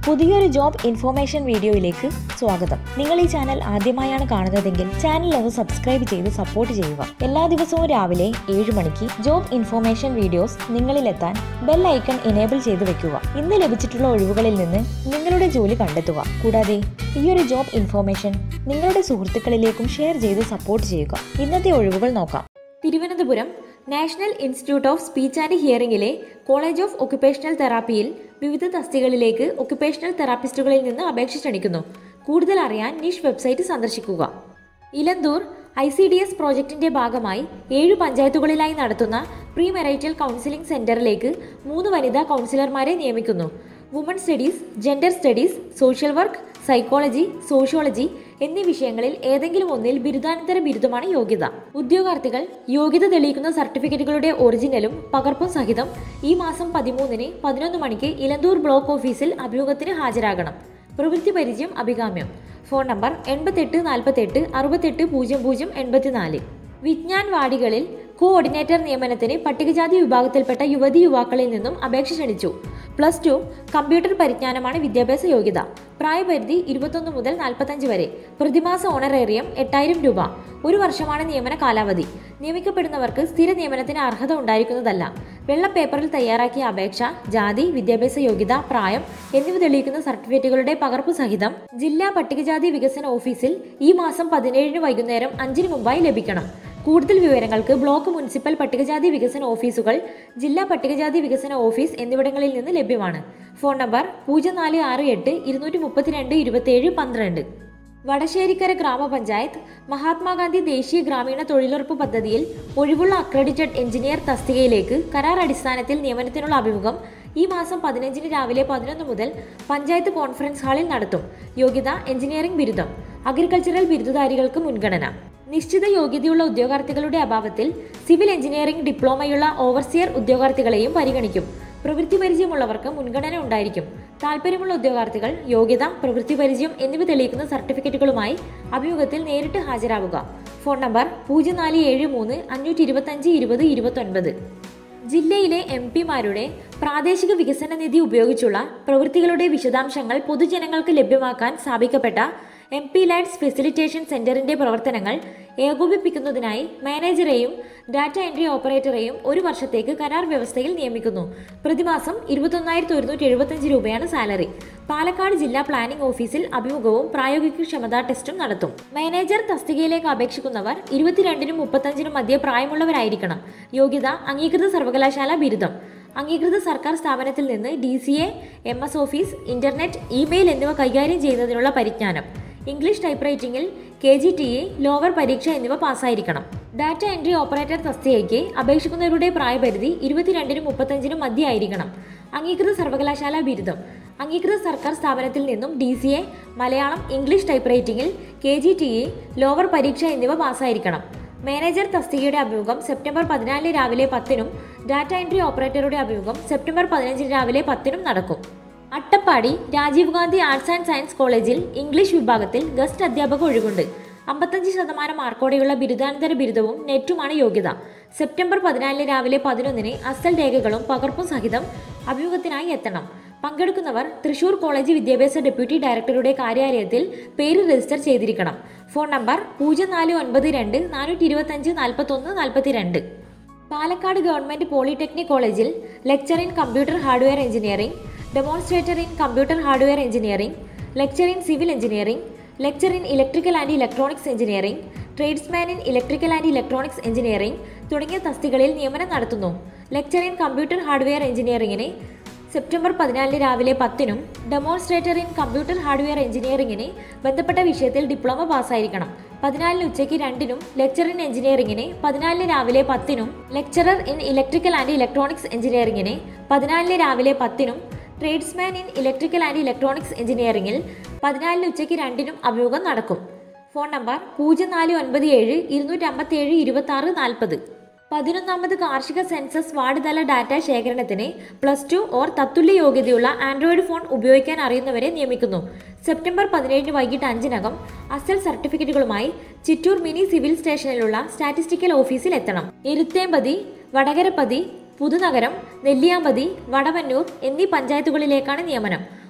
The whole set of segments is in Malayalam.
പുതിയൊരു ജോബ് ഇൻഫോർമേഷൻ വീഡിയോയിലേക്ക് സ്വാഗതം നിങ്ങൾ ഈ ചാനൽ ആദ്യമായാണ് കാണുന്നതെങ്കിൽ ചാനൽ ഒന്ന് സബ്സ്ക്രൈബ് ചെയ്ത് സപ്പോർട്ട് ചെയ്യുക എല്ലാ ദിവസവും രാവിലെ ഏഴ് മണിക്ക് ജോബ് ഇൻഫോർമേഷൻ വീഡിയോസ് നിങ്ങളിലെത്താൻ ബെൽ ഐക്കൺ എനേബിൾ ചെയ്ത് വെക്കുക ഇന്ന് ലഭിച്ചിട്ടുള്ള ഒഴിവുകളിൽ നിന്ന് നിങ്ങളുടെ ജോലി കണ്ടെത്തുക കൂടാതെ ഈ ഒരു ജോബ് ഇൻഫോർമേഷൻ നിങ്ങളുടെ സുഹൃത്തുക്കളിലേക്കും ഷെയർ ചെയ്ത് സപ്പോർട്ട് ചെയ്യുക ഇന്നത്തെ ഒഴിവുകൾ നോക്കാം Thiruvananthapuram national institute of speech and ഹിയറിംഗിലെ കോളേജ് ഓഫ് ഒക്യുപേഷണൽ തെറാപ്പിയിൽ വിവിധ തസ്തികകളിലേക്ക് ഒക്യുപേഷണൽ തെറാപ്പിസ്റ്റുകളിൽ നിന്ന് അപേക്ഷ ക്ഷണിക്കുന്നു കൂടുതൽ അറിയാൻ നിഷ് വെബ്സൈറ്റ് സന്ദർശിക്കുക Elanthoor I C D S പ്രോജക്റ്റിന്റെ ഭാഗമായി ഏഴ് പഞ്ചായത്തുകളിലായി നടത്തുന്ന പ്രീ മെറൈറ്റൽ കൗൺസിലിംഗ് സെന്ററിലേക്ക് മൂന്ന് വനിതാ കൗൺസിലർമാരെ നിയമിക്കുന്നു woman studies gender studies social work psychology sociology എന്നീ വിഷയങ്ങളിൽ ഏതെങ്കിലും ഒന്നിൽ ബിരുദാനന്തര ബിരുദമാണ് യോഗ്യത ഉദ്യോഗാർത്ഥികൾ യോഗ്യത തെളിയിക്കുന്ന സർട്ടിഫിക്കറ്റുകളുടെ ഒറിജിനലും പകർപ്പും സഹിതം ഈ മാസം പതിമൂന്നിന് പതിനൊന്ന് മണിക്ക് ഇലന്തൂർ ബ്ലോക്ക് ഓഫീസിൽ അഭിമുഖത്തിന് ഹാജരാകണം പ്രവൃത്തി പരിചയം അഭികാമ്യം ഫോൺ നമ്പർ എൺപത്തെട്ട് നാൽപ്പത്തെട്ട് അറുപത്തെട്ട് പൂജ്യം പൂജ്യം എൺപത്തിനാല് വിജ്ഞാൻ വാടികളിൽ കോഓർഡിനേറ്റർ നിയമനത്തിന് പട്ടികജാതി വിഭാഗത്തിൽപ്പെട്ട യുവതി യുവാക്കളിൽ നിന്നും അപേക്ഷ ക്ഷണിച്ചു പ്ലസ് ടു കമ്പ്യൂട്ടർ പരിജ്ഞാനമാണ് വിദ്യാഭ്യാസ യോഗ്യത പ്രായപരിധി ഇരുപത്തൊന്ന് മുതൽ നാൽപ്പത്തഞ്ച് വരെ പ്രതിമാസ ഓണറേറിയം എട്ടായിരം രൂപ ഒരു വർഷമാണ് നിയമന കാലാവധി നിയമിക്കപ്പെടുന്നവർക്ക് സ്ഥിര നിയമനത്തിന് അർഹത ഉണ്ടായിരിക്കുന്നതല്ല വെള്ള പേപ്പറിൽ തയ്യാറാക്കിയ അപേക്ഷ ജാതി വിദ്യാഭ്യാസ യോഗ്യത പ്രായം എന്നിവ തെളിയിക്കുന്ന സർട്ടിഫിക്കറ്റുകളുടെ പകർപ്പ് സഹിതം ജില്ലാ പട്ടികജാതി വികസന ഓഫീസിൽ ഈ മാസം പതിനേഴിന് വൈകുന്നേരം അഞ്ചിന് മുമ്പായി ലഭിക്കണം കൂടുതൽ വിവരങ്ങൾക്ക് ബ്ലോക്ക് മുനിസിപ്പൽ പട്ടികജാതി വികസന ഓഫീസുകൾ ജില്ലാ പട്ടികജാതി വികസന ഓഫീസ് എന്നിവിടങ്ങളിൽ നിന്ന് ലഭ്യമാണ് ഫോൺ നമ്പർ പൂജ്യം നാല് ആറ് എട്ട് ഇരുന്നൂറ്റി മുപ്പത്തിരണ്ട് ഇരുപത്തിയേഴ് പന്ത്രണ്ട് വടശ്ശേരിക്കര ഗ്രാമപഞ്ചായത്ത് മഹാത്മാഗാന്ധി ദേശീയ ഗ്രാമീണ തൊഴിലുറപ്പ് പദ്ധതിയിൽ ഒഴിവുള്ള അക്രഡിറ്റഡ് എഞ്ചിനീയർ തസ്തികയിലേക്ക് കരാർ അടിസ്ഥാനത്തിൽ നിയമനത്തിനുള്ള അഭിമുഖം ഈ മാസം പതിനഞ്ചിന് രാവിലെ പതിനൊന്ന് മുതൽ പഞ്ചായത്ത് കോൺഫറൻസ് ഹാളിൽ നടത്തും യോഗ്യത എഞ്ചിനീയറിംഗ് ബിരുദം അഗ്രികൾച്ചറൽ ബിരുദധാരികൾക്ക് മുൻഗണന നിശ്ചിത യോഗ്യതയുള്ള ഉദ്യോഗാർത്ഥികളുടെ അഭാവത്തിൽ സിവിൽ എഞ്ചിനീയറിംഗ് ഡിപ്ലോമയുള്ള ഓവർസിയർ ഉദ്യോഗാർത്ഥികളെയും പരിഗണിക്കും പ്രവൃത്തി പരിചയമുള്ളവർക്ക് മുൻഗണന ഉണ്ടായിരിക്കും താല്പര്യമുള്ള ഉദ്യോഗാർത്ഥികൾ യോഗ്യത പ്രവൃത്തി പരിചയം എന്നിവ തെളിയിക്കുന്ന സർട്ടിഫിക്കറ്റുകളുമായി അഭിമുഖത്തിൽ നേരിട്ട് ഹാജരാവുക ഫോൺ നമ്പർ പൂജ്യം നാല് ഏഴ് മൂന്ന് അഞ്ഞൂറ്റി ഇരുപത്തഞ്ച് ഇരുപത് ഇരുപത്തൊൻപത് ജില്ലയിലെ എം പിമാരുടെ പ്രാദേശിക വികസന നിധി ഉപയോഗിച്ചുള്ള പ്രവൃത്തികളുടെ വിശദാംശങ്ങൾ പൊതുജനങ്ങൾക്ക് ലഭ്യമാക്കാൻ സ്ഥാപിക്കപ്പെട്ട എം പി ലാൻഡ്സ് ഫെസിലിറ്റേഷൻ സെന്ററിന്റെ പ്രവർത്തനങ്ങൾ ഏകോപിപ്പിക്കുന്നതിനായി മാനേജറെയും ഡാറ്റ എൻട്രി ഓപ്പറേറ്ററെയും ഒരു വർഷത്തേക്ക് കരാർ വ്യവസ്ഥയിൽ നിയമിക്കുന്നു പ്രതിമാസം ഇരുപത്തൊന്നായിരത്തി ഒരുന്നൂറ്റി എഴുപത്തഞ്ച് രൂപയാണ് സാലറി പാലക്കാട് ജില്ലാ പ്ലാനിംഗ് ഓഫീസിൽ അഭിമുഖവും പ്രായോഗിക ക്ഷമതാ ടെസ്റ്റും നടത്തും മാനേജർ തസ്തികയിലേക്ക് അപേക്ഷിക്കുന്നവർ ഇരുപത്തിരണ്ടിനും മുപ്പത്തഞ്ചിനും മധ്യേ പ്രായമുള്ളവരായിരിക്കണം യോഗ്യത അംഗീകൃത സർവകലാശാല ബിരുദം അംഗീകൃത സർക്കാർ സ്ഥാപനത്തിൽ നിന്ന് D C A M S office internet email എന്നിവ കൈകാര്യം ചെയ്യുന്നതിനുള്ള പരിജ്ഞാനം ഇംഗ്ലീഷ് ടൈപ്പ് റൈറ്റിംഗിൽ K G T A lower പരീക്ഷ എന്നിവ പാസ്സായിരിക്കണം ഡാറ്റ എൻട്രി ഓപ്പറേറ്റർ തസ്തികയ്ക്ക് അപേക്ഷിക്കുന്നവരുടെ പ്രായപരിധി ഇരുപത്തിരണ്ടിനും മുപ്പത്തഞ്ചിനും മധ്യയായിരിക്കണം അംഗീകൃത സർവകലാശാല ബിരുദം അംഗീകൃത സർക്കാർ സ്ഥാപനത്തിൽ നിന്നും D C A Malayalam English type റൈറ്റിംഗിൽ K G T A lower പരീക്ഷ എന്നിവ പാസ്സായിരിക്കണം മാനേജർ തസ്തികയുടെ അഭിമുഖം സെപ്റ്റംബർ പതിനാലിന് രാവിലെ പത്തിനും ഡാറ്റ എൻട്രി ഓപ്പറേറ്ററുടെ അഭിമുഖം സെപ്റ്റംബർ പതിനഞ്ചിന് രാവിലെ പത്തിനും നടക്കും Attappadi Rajiv Gandhi arts and science കോളേജിൽ ഇംഗ്ലീഷ് വിഭാഗത്തിൽ ഗസ്റ്റ് അധ്യാപക ഒഴിവുണ്ട് അമ്പത്തഞ്ച് ശതമാനം മാർക്കോടെയുള്ള ബിരുദാനന്തര ബിരുദവും നെറ്റുമാണ് യോഗ്യത സെപ്റ്റംബർ പതിനാലിന് രാവിലെ പതിനൊന്നിന് അസൽ രേഖകളും പകർപ്പും സഹിതം അഭിമുഖത്തിനായി എത്തണം പങ്കെടുക്കുന്നവർ തൃശൂർ കോളേജ് വിദ്യാഭ്യാസ ഡെപ്യൂട്ടി ഡയറക്ടറുടെ കാര്യാലയത്തിൽ പേര് രജിസ്റ്റർ ചെയ്തിരിക്കണം ഫോൺ നമ്പർ പൂജ്യം നാല് ഒൻപത് രണ്ട് നാനൂറ്റി ഇരുപത്തഞ്ച് നാൽപ്പത്തൊന്ന് നാൽപ്പത്തിരണ്ട് പാലക്കാട് ഗവൺമെന്റ് പോളിടെക്നിക് കോളേജിൽ lecture in computer hardware engineering demonstrator in computer hardware engineering lecture in civil engineering lecture in electrical and electronics engineering tradesman in electrical and electronics engineering തുടങ്ങിയ തസ്തികളിൽ നിയമനം നടത്തുന്നു ലെക്ചർ ഇൻ കമ്പ്യൂട്ടർ ഹാർഡ്വെയർ എഞ്ചിനീയറിംഗിന് സെപ്റ്റംബർ പതിനാലിന് രാവിലെ പത്തിനും ഡെമോൺസ്ട്രേറ്റർ ഇൻ കമ്പ്യൂട്ടർ ഹാർഡ്വെയർ എഞ്ചിനീയറിംഗിന് ബന്ധപ്പെട്ട വിഷയത്തിൽ ഡിപ്ലോമ പാസ്സായിരിക്കണം പതിനാലിന് ഉച്ചയ്ക്ക് രണ്ടിനും ലെക്ചർ ഇൻ എഞ്ചിനീയറിംഗിന് പതിനാലിന് രാവിലെ പത്തിനും lecturer in electrical and electronics എഞ്ചിനീയറിംഗിന് പതിനാലിന് രാവിലെ പത്തിനും tradesman in electrical and electronics എഞ്ചിനീയറിംഗിൽ പതിനാലിന് ഉച്ചയ്ക്ക് രണ്ടിനും അഭിമുഖം നടക്കും ഫോൺ നമ്പർ പൂജ്യം നാല് ഒൻപത് ഏഴ് ഇരുന്നൂറ്റി അമ്പത്തി ഏഴ് ഇരുപത്തി ആറ് നാൽപ്പത് പതിനൊന്നാമത് കാർഷിക സെൻസസ് വാർഡ് തല ഡാറ്റ ശേഖരണത്തിന് പ്ലസ് ടു ഓർ തത്തുല്യ യോഗ്യതയുള്ള ആൻഡ്രോയിഡ് ഫോൺ ഉപയോഗിക്കാൻ അറിയുന്നവരെ നിയമിക്കുന്നു സെപ്റ്റംബർ പതിനേഴിന് വൈകിട്ട് അഞ്ചിനകം അസൽ സർട്ടിഫിക്കറ്റുകളുമായി ചിറ്റൂർ മിനി സിവിൽ സ്റ്റേഷനിലുള്ള സ്റ്റാറ്റിസ്റ്റിക്കൽ ഓഫീസിൽ എത്തണം എരുത്തേമ്പതി വടകരപ്പതി പുതുനഗരം നെല്ലിയാമ്പതി വടവന്നൂർ എന്നീ പഞ്ചായത്തുകളിലേക്കാണ് നിയമനം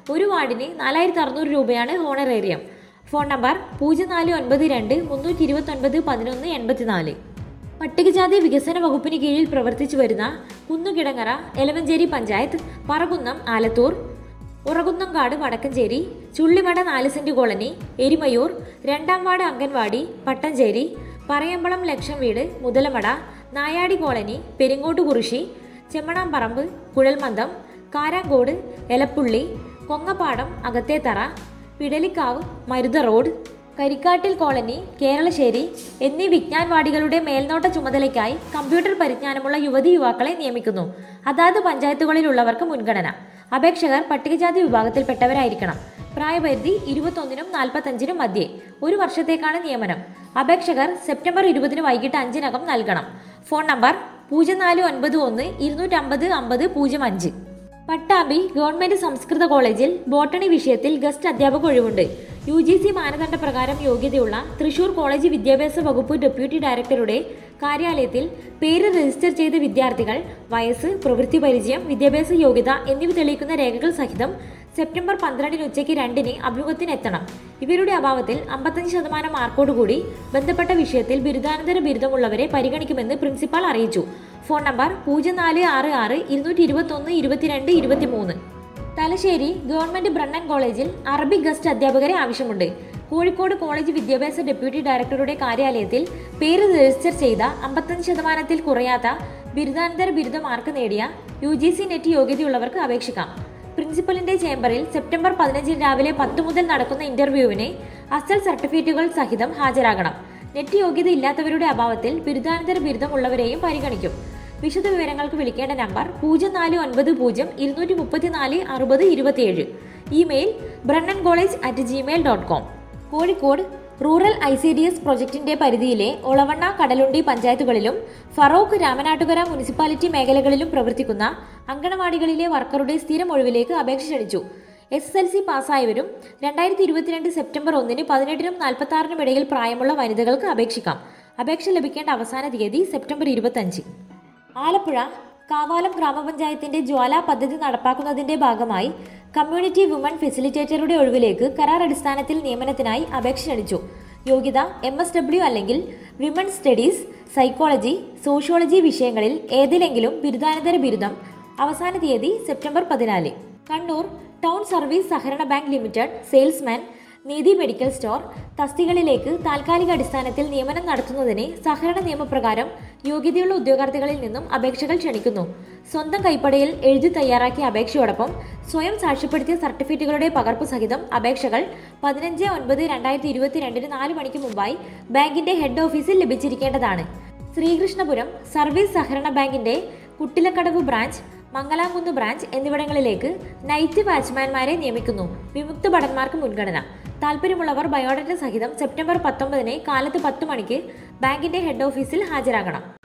ഒരു വാർഡിന് നാലായിരത്തി അറുന്നൂറ് രൂപയാണ് ഹോണറേറിയം ഫോൺ നമ്പർ പൂജ്യം നാല് ഒൻപത് രണ്ട് മുന്നൂറ്റി ഇരുപത്തൊൻപത് പതിനൊന്ന് എൺപത്തിനാല് പട്ടികജാതി വികസന വകുപ്പിന് കീഴിൽ പ്രവർത്തിച്ചു വരുന്ന കുന്നുകിടങ്ങറ എലവഞ്ചേരി പഞ്ചായത്ത് പറകുന്നം ആലത്തൂർ ഉറകുന്നംകാട് വടക്കഞ്ചേരി ചുള്ളിമട നാല് സെന്റ് കോളനി എരിമയൂർ രണ്ടാം വാർഡ് അംഗൻവാടി പട്ടഞ്ചേരി പറയമ്പളം ലക്ഷം വീട് മുതലമട നായാടി കോളനി പെരിങ്ങോട്ട് കുറിശി ചെമ്മണാമ്പറമ്പ് കുഴൽമന്ദം കാരാങ്കോട് എലപ്പുള്ളി കൊങ്ങപ്പാടം അകത്തേത്തറ പിടലിക്കാവ് മരുത റോഡ് കരിക്കാട്ടിൽ കോളനി കേരളശ്ശേരി എന്നീ വിജ്ഞാൻവാടികളുടെ മേൽനോട്ട ചുമതലയ്ക്കായി കമ്പ്യൂട്ടർ പരിജ്ഞാനമുള്ള യുവതി യുവാക്കളെ നിയമിക്കുന്നു അതാത് പഞ്ചായത്തുകളിലുള്ളവർക്ക് മുൻഗണന അപേക്ഷകർ പട്ടികജാതി വിഭാഗത്തിൽപ്പെട്ടവരായിരിക്കണം പ്രായപരിധി ഇരുപത്തൊന്നിനും നാൽപ്പത്തഞ്ചിനും മധ്യേ ഒരു വർഷത്തേക്കാണ് നിയമനം അപേക്ഷകർ സെപ്റ്റംബർ ഇരുപതിന് വൈകിട്ട് അഞ്ചിനകം നൽകണം ഫോൺ നമ്പർ പൂജ്യം നാല് ഒൻപത് ഒന്ന് ഇരുന്നൂറ്റമ്പത് അമ്പത് പൂജ്യം അഞ്ച് പട്ടാമ്പി ഗവൺമെന്റ് സംസ്കൃത കോളേജിൽ ബോട്ടണി വിഷയത്തിൽ ഗസ്റ്റ് അധ്യാപക ഒഴിവുണ്ട് യു ജി സി മാനദണ്ഡ പ്രകാരം യോഗ്യതയുള്ള തൃശൂർ കോളേജ് വിദ്യാഭ്യാസ വകുപ്പ് ഡെപ്യൂട്ടി ഡയറക്ടറുടെ കാര്യാലയത്തിൽ പേര് രജിസ്റ്റർ ചെയ്ത വിദ്യാർത്ഥികൾ വയസ്സ് പ്രവൃത്തി പരിചയം വിദ്യാഭ്യാസ യോഗ്യത എന്നിവ തെളിയിക്കുന്ന രേഖകൾ സഹിതം സെപ്റ്റംബർ പന്ത്രണ്ടിന് ഉച്ചയ്ക്ക് രണ്ടിന് അഭിമുഖത്തിനെത്തണം ഇവരുടെ അഭാവത്തിൽ അമ്പത്തഞ്ച് ശതമാനം മാർക്കോടുകൂടി ബന്ധപ്പെട്ട വിഷയത്തിൽ ബിരുദാനന്തര ബിരുദമുള്ളവരെ പരിഗണിക്കുമെന്ന് പ്രിൻസിപ്പാൾ അറിയിച്ചു ഫോൺ നമ്പർ പൂജ്യം നാല് ആറ് ആറ് ഇരുന്നൂറ്റി ഇരുപത്തൊന്ന് ഇരുപത്തിരണ്ട് ഇരുപത്തിമൂന്ന് തലശ്ശേരി ഗവൺമെന്റ് ബ്രണ്ണൻ കോളേജിൽ അറബിക് ഗസ്റ്റ് അധ്യാപകരെ ആവശ്യമുണ്ട് കോഴിക്കോട് കോളേജ് വിദ്യാഭ്യാസ ഡെപ്യൂട്ടി ഡയറക്ടറുടെ കാര്യാലയത്തിൽ പേര് രജിസ്റ്റർ ചെയ്ത അമ്പത്തഞ്ച് ശതമാനത്തിൽ കുറയാത്ത ബിരുദാനന്തര ബിരുദ മാർക്ക് നേടിയ യു ജി സി നെറ്റ് യോഗ്യതയുള്ളവർക്ക് അപേക്ഷിക്കാം പ്രിൻസിപ്പലിന്റെ ചേംബറിൽ സെപ്റ്റംബർ പതിനഞ്ചിന് രാവിലെ പത്ത് മുതൽ നടക്കുന്ന ഇന്റർവ്യൂവിന് അസൽ സർട്ടിഫിക്കറ്റുകൾ സഹിതം ഹാജരാകണം നെറ്റ് യോഗ്യത ഇല്ലാത്തവരുടെ അഭാവത്തിൽ ബിരുദാനന്തര ബിരുദമുള്ളവരെയും പരിഗണിക്കും വിശദ വിവരങ്ങൾക്ക് വിളിക്കേണ്ട നമ്പർ പൂജ്യം നാല് ഒൻപത് പൂജ്യം ഇരുന്നൂറ്റി മുപ്പത്തിനാല് അറുപത് ഇരുപത്തിയേഴ് email Brennen college at Gmail dot com Kozhikode rural I C D S പ്രൊജക്ടിന്റെ പരിധിയിലെ ഒളവണ്ണ കടലുണ്ടി പഞ്ചായത്തുകളിലും ഫറോക്ക് രാമനാട്ടുകര മുനിസിപ്പാലിറ്റി മേഖലകളിലും പ്രവർത്തിക്കുന്ന അങ്കണവാടികളിലെ വർക്കറുടെ സ്ഥിരം ഒഴിവിലേക്ക് അപേക്ഷ ക്ഷണിച്ചു എസ് എസ് എൽ സി പാസ്സായവരും രണ്ടായിരത്തി ഇരുപത്തിരണ്ട് സെപ്റ്റംബർ ഒന്നിന് പതിനെട്ടിനും നാൽപ്പത്തി ആറിനും ഇടയിൽ പ്രായമുള്ള വനിതകൾക്ക് അപേക്ഷിക്കാം അപേക്ഷ ലഭിക്കേണ്ട അവസാന തീയതി സെപ്റ്റംബർ ഇരുപത്തഞ്ച് ആലപ്പുഴ കാവാലം ഗ്രാമപഞ്ചായത്തിന്റെ ജ്വാല പദ്ധതി നടപ്പാക്കുന്നതിന്റെ ഭാഗമായി കമ്മ്യൂണിറ്റി വുമൺ ഫെസിലിറ്റേറ്ററുടെ ഒഴിവിലേക്ക് കരാർ അടിസ്ഥാനത്തിൽ നിയമനത്തിനായി അപേക്ഷ ക്ഷണിച്ചു യോഗ്യത എം എസ് ഡബ്ല്യു അല്ലെങ്കിൽ വിമൺ സ്റ്റഡീസ് സൈക്കോളജി സോഷ്യോളജി വിഷയങ്ങളിൽ ഏതിലെങ്കിലും ബിരുദാനന്തര ബിരുദം അവസാന തീയതി സെപ്റ്റംബർ പതിനാല് കണ്ണൂർ ടൗൺ സർവീസ് സഹകരണ bank limited salesman Neethi medical store തസ്തികളിലേക്ക് താൽക്കാലിക അടിസ്ഥാനത്തിൽ നിയമനം നടത്തുന്നതിന് സഹകരണ നിയമപ്രകാരം യോഗ്യതയുള്ള ഉദ്യോഗാർത്ഥികളിൽ നിന്നും അപേക്ഷകൾ ക്ഷണിക്കുന്നു സ്വന്തം കൈപ്പടയിൽ എഴുതി തയ്യാറാക്കിയ അപേക്ഷയോടൊപ്പം സ്വയം സാക്ഷ്യപ്പെടുത്തിയ സർട്ടിഫിക്കറ്റുകളുടെ പകർപ്പ് സഹിതം അപേക്ഷകൾ പതിനഞ്ച് ഒൻപത് രണ്ടായിരത്തി ഇരുപത്തിരണ്ടിന് നാല് മണിക്ക് മുമ്പായി ബാങ്കിന്റെ ഹെഡ് ഓഫീസിൽ ലഭിച്ചിരിക്കേണ്ടതാണ് ശ്രീകൃഷ്ണപുരം സർവീസ് സഹകരണ ബാങ്കിന്റെ കുട്ടിലക്കടവ് ബ്രാഞ്ച് മംഗലാംകുന്ന് ബ്രാഞ്ച് എന്നിവിടങ്ങളിലേക്ക് നൈറ്റ് വാച്ച്മാൻമാരെ നിയമിക്കുന്നു വിമുക്ത ഭടന്മാർക്ക് മുൻഗണന താല്പര്യമുള്ളവർ ബയോഡാറ്റ സഹിതം സെപ്റ്റംബർ പത്തൊമ്പതിന് കാലത്ത് പത്ത് മണിക്ക് ബാങ്കിന്റെ ഹെഡ് ഓഫീസിൽ ഹാജരാകണം